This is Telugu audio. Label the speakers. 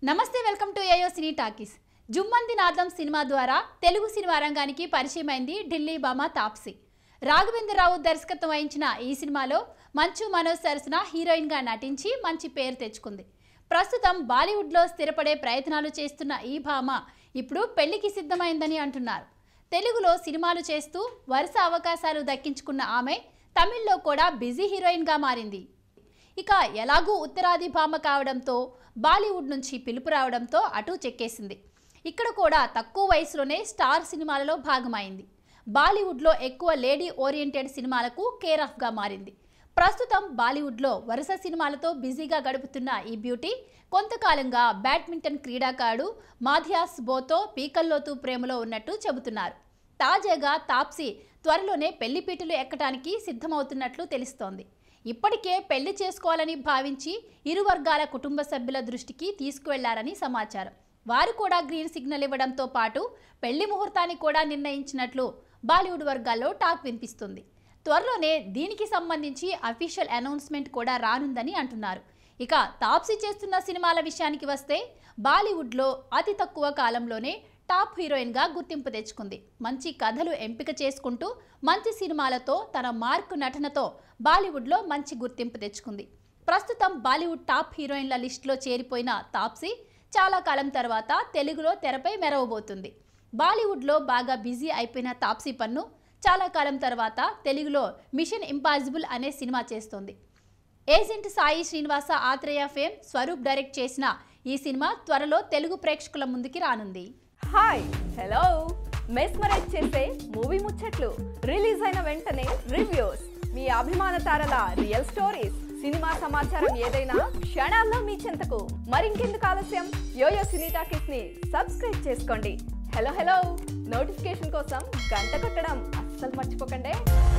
Speaker 1: నమస్తే వెల్కమ్ టు ఏయో సినీ టాకీస్ జుమ్మంది నాదం సినిమా ద్వారా తెలుగు సినిమా రంగానికి పరిచయమైంది ఢిల్లీ బామ తాప్సీ రాఘవేంద్రరావు దర్శకత్వం వహించిన ఈ సినిమాలో మంచు మనోజ్ సరసన హీరోయిన్గా నటించి మంచి పేరు తెచ్చుకుంది ప్రస్తుతం బాలీవుడ్లో స్థిరపడే ప్రయత్నాలు చేస్తున్న ఈ భామ ఇప్పుడు పెళ్లికి సిద్ధమైందని అంటున్నారు తెలుగులో సినిమాలు చేస్తూ వరుస అవకాశాలు దక్కించుకున్న ఆమె తమిళ్లో కూడా బిజీ హీరోయిన్గా మారింది ఇక ఎలాగూ ఉత్తరాది భామ కావడంతో బాలీవుడ్ నుంచి పిలుపు రావడంతో అటు చెక్కేసింది ఇక్కడ కూడా తక్కువ వయసులోనే స్టార్ సినిమాలలో భాగమైంది బాలీవుడ్లో ఎక్కువ లేడీ ఓరియంటెడ్ సినిమాలకు కేర్ ఆఫ్గా మారింది ప్రస్తుతం బాలీవుడ్లో వరుస సినిమాలతో బిజీగా గడుపుతున్న ఈ బ్యూటీ కొంతకాలంగా బ్యాడ్మింటన్ క్రీడాకారుడు మాథియాస్ బోతో పీకల్లోతు ప్రేమలో ఉన్నట్టు చెబుతున్నారు తాజాగా తాప్సీ త్వరలోనే పెళ్లిపీటలు ఎక్కడానికి సిద్ధమవుతున్నట్లు తెలుస్తోంది ఇప్పటికే పెళ్లి చేసుకోవాలని భావించి ఇరు వర్గాల కుటుంబ సభ్యుల దృష్టికి తీసుకువెళ్లారని సమాచారం వారు కూడా గ్రీన్ సిగ్నల్ ఇవ్వడంతో పాటు పెళ్లి ముహూర్తాన్ని కూడా నిర్ణయించినట్లు బాలీవుడ్ వర్గాల్లో టాక్ వినిపిస్తుంది త్వరలోనే దీనికి సంబంధించి అఫీషియల్ అనౌన్స్మెంట్ కూడా రానుందని అంటున్నారు ఇక తాప్సీ చేస్తున్న సినిమాల విషయానికి వస్తే బాలీవుడ్లో అతి తక్కువ కాలంలోనే టాప్ హీరోయిన్గా గుర్తింపు తెచ్చుకుంది మంచి కథలు ఎంపిక చేసుకుంటూ మంచి సినిమాలతో తన మార్కు నటనతో బాలీవుడ్లో మంచి గుర్తింపు తెచ్చుకుంది ప్రస్తుతం బాలీవుడ్ టాప్ హీరోయిన్ల లిస్టులో చేరిపోయిన తాప్సీ చాలా కాలం తర్వాత తెలుగులో తెరపై మెరవబోతుంది బాలీవుడ్లో బాగా బిజీ అయిపోయిన తాప్సీ పన్ను చాలా కాలం తర్వాత తెలుగులో మిషన్ ఇంపాసిబుల్ అనే సినిమా చేస్తోంది agent Sai Srinivasa Athreya fame Swaroop direct చేసిన ఈ సినిమా త్వరలో తెలుగు ప్రేక్షకుల ముందుకి రానుంది
Speaker 2: హాయ్ హలో మెస్మరైజ్ చేసే మూవీ ముచ్చట్లు రిలీజ్ అయిన వెంటనే రివ్యూస్ మీ అభిమాన తారల రియల్ స్టోరీస్ సినిమా సమాచారం ఏదైనా క్షణాల్లో మీ చెంతకు మరింకెందుకు ఆలస్యం యోయో సినీ టాకీస్ ని సబ్స్క్రైబ్ చేసుకోండి హలో హలో నోటిఫికేషన్ కోసం గంట కొట్టడం అస్సలు మర్చిపోకండి